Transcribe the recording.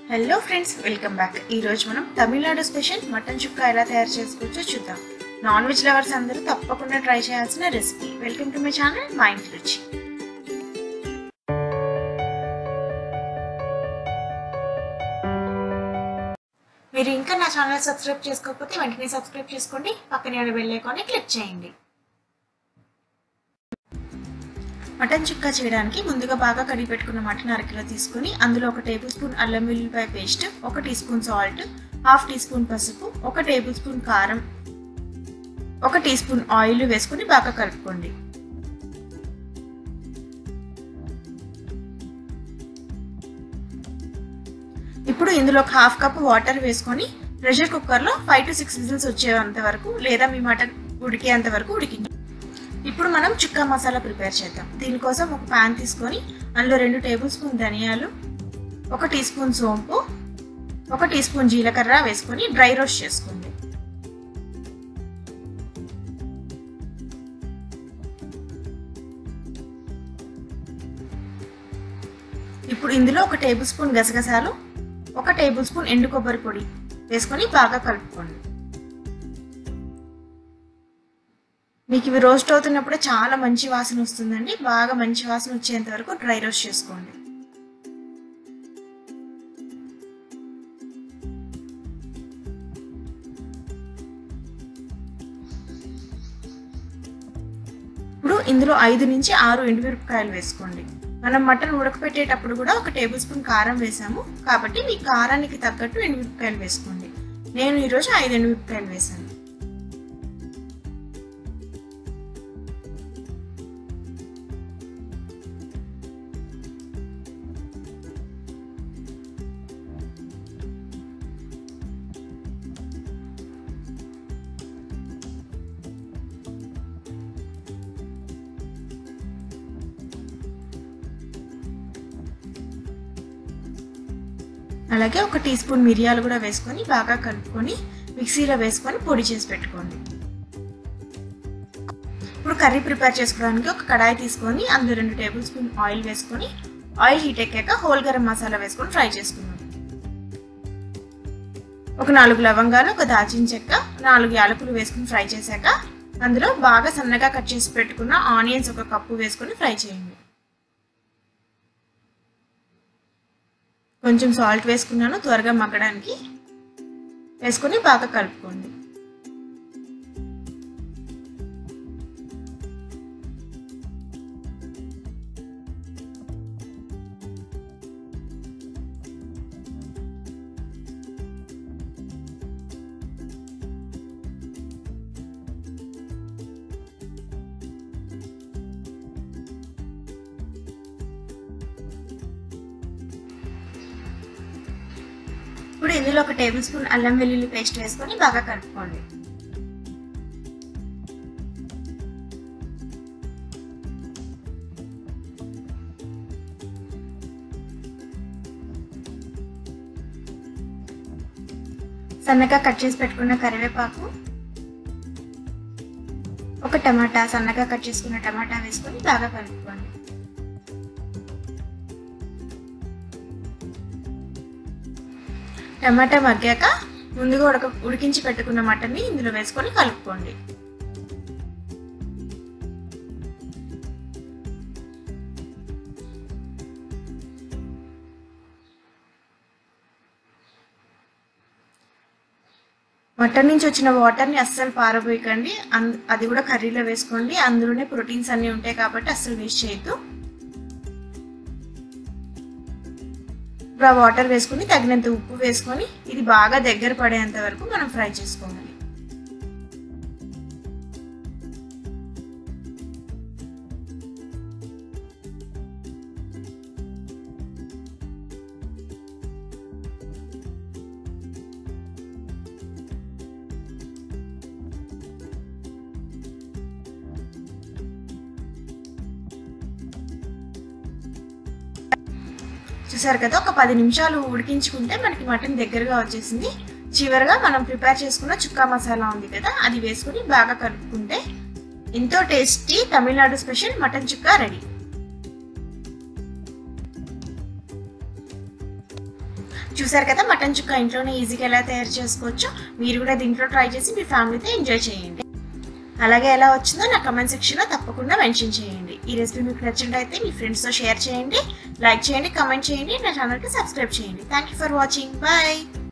hello friends welcome back ఈ రోజు మనం తమిళనాడు స్పెషల్ మటన్ చుక్క ఎలా తయారు చేసుకోవచ్చో చూద్దాం నాన్ వెజ్ లవర్స్ అందరూ తప్పకుండా ట్రై చేయాల్సిన recipe welcome to my channel మా ఇంటి రుచి మీరు ఇంకా నా ఛానల్ సబ్స్క్రైబ్ చేసుకోకపోతే వెంటనే సబ్స్క్రైబ్ చేసుకోండి పక్కనే ఉన్న బెల్ ఐకాన్ని క్లిక్ చేయండి మటన్ చుక్క చేయడానికి ముందుగా బాగా కడిగి పెట్టుకున్న మటన్ అరకిలో తీసుకుని అందులో ఒక టేబుల్ స్పూన్ అల్లం వెల్లుల్లిపాయ పేస్ట్ ఒక teaspoon salt half teaspoon పసుపు ఒక టేబుల్ స్పూన్ కారం ఒక టీ స్పూన్ ఆయిల్ వేసుకుని బాగా కలుపుకోండి ఇప్పుడు ఇందులో ఒక హాఫ్ కప్ వాటర్ వేసుకొని ప్రెషర్ కుక్కర్లో ఫైవ్ టు సిక్స్ విజిల్స్ వచ్చేంత వరకు లేదా మీ మటన్ ఉడికేంత వరకు ఉడికించండి ఇప్పుడు మనం చుక్కా మసాలా ప్రిపేర్ చేద్దాం దీనికోసం ఒక పాన్ తీసుకొని అందులో రెండు టేబుల్ స్పూన్ ధనియాలు ఒక టీ స్పూన్ సోంపు ఒక టీ స్పూన్ జీలకర్ర వేసుకొని డ్రై రోస్ట్ చేసుకోండి ఇప్పుడు ఇందులో ఒక టేబుల్ స్పూన్ గసగసాలు ఒక టేబుల్ స్పూన్ ఎండు కొబ్బరి పొడి వేసుకొని బాగా కలుపుకోండి మీకు ఇవి రోస్ట్ అవుతున్నప్పుడే చాలా మంచి వాసన వస్తుందండి బాగా మంచి వాసన వచ్చేంత వరకు డ్రై రోస్ట్ చేసుకోండి ఇప్పుడు ఇందులో ఐదు నుంచి ఆరు ఎండుమిరపకాయలు వేసుకోండి మనం మటన్ ఉడకపెట్టేటప్పుడు కూడా ఒక టేబుల్ స్పూన్ కారం వేసాము కాబట్టి మీ కారానికి తగ్గట్టు ఎండుమిరపకాయలు వేసుకోండి నేను ఈరోజు ఐదు ఎండుమిరపకాయలు వేసాను అలాగే ఒక టీ స్పూన్ మిరియాలు కూడా వేసుకొని బాగా కలుపుకొని మిక్సీలో వేసుకొని పొడి చేసి పెట్టుకోండి ఇప్పుడు కర్రీ ప్రిపేర్ చేసుకోవడానికి ఒక కడాయి తీసుకొని అందులో రెండు టేబుల్ స్పూన్ ఆయిల్ వేసుకొని ఆయిల్ హీట్ ఎక్కాక హోల్ గరం మసాలా వేసుకొని ఫ్రై చేసుకుందాం ఒక నాలుగు లవంగాలు ఒక దాచిన చెక్క నాలుగు యాలకులు వేసుకుని ఫ్రై చేశాక అందులో బాగా సన్నగా కట్ చేసి పెట్టుకున్న ఆనియన్స్ ఒక కప్పు వేసుకొని ఫ్రై చేయండి కొంచెం సాల్ట్ వేసుకున్నాను త్వరగా మగ్గడానికి వేసుకొని బాగా కలుపుకోండి ఇప్పుడు ఇందులో ఒక టేబుల్ స్పూన్ అల్లం వెల్లుల్లి పేస్ట్ వేసుకొని బాగా కలుపుకోండి సన్నగా కట్ చేసి పెట్టుకున్న కరివేపాకు ఒక టమాటా సన్నగా కట్ చేసుకున్న టమాటా వేసుకొని బాగా కలుపుకోండి టమాటా మగ్గాక ముందుగా ఉడక ఉడికించి పెట్టుకున్న మటన్ని ఇందులో వేసుకొని కలుపుకోండి మటన్ నుంచి వచ్చిన వాటర్ని అస్సలు పారబోయకండి అది కూడా కర్రీలో వేసుకోండి అందులోనే ప్రోటీన్స్ అన్నీ ఉంటాయి కాబట్టి అస్సలు వేస్ట్ చేయొద్దు ఇప్పుడు ఆ వాటర్ వేసుకుని తగినంత ఉప్పు వేసుకొని ఇది బాగా దగ్గర పడేంత వరకు మనం ఫ్రై చేసుకోవాలి చూసారు కదా ఒక పది నిమిషాలు ఉడికించుకుంటే మనకి మటన్ దగ్గరగా వచ్చేసింది చివరిగా మనం ప్రిపేర్ చేసుకున్న చుక్కా మసాలా ఉంది కదా అది వేసుకుని బాగా కలుపుకుంటే ఎంతో tasty Tamil Nadu special mutton chukka ready చూసారు కదా మటన్ చుక్క ఇంట్లోనే ఈజీగా ఎలా తయారు చేసుకోవచ్చో మీరు కూడా దీంట్లో ట్రై చేసి మీ ఫ్యామిలీతో ఎంజాయ్ చేయండి అలాగే ఎలా వచ్చిందో నా కమెంట్ సెక్షన్లో తప్పకుండా మెన్షన్ చేయండి ఈ రెసిపీ మీకు నచ్చినట్టయితే మీ ఫ్రెండ్స్తో షేర్ చేయండి లైక్ చేయండి కమెంట్ చేయండి నా ఛానల్కి సబ్స్క్రైబ్ చేయండి thank you for watching bye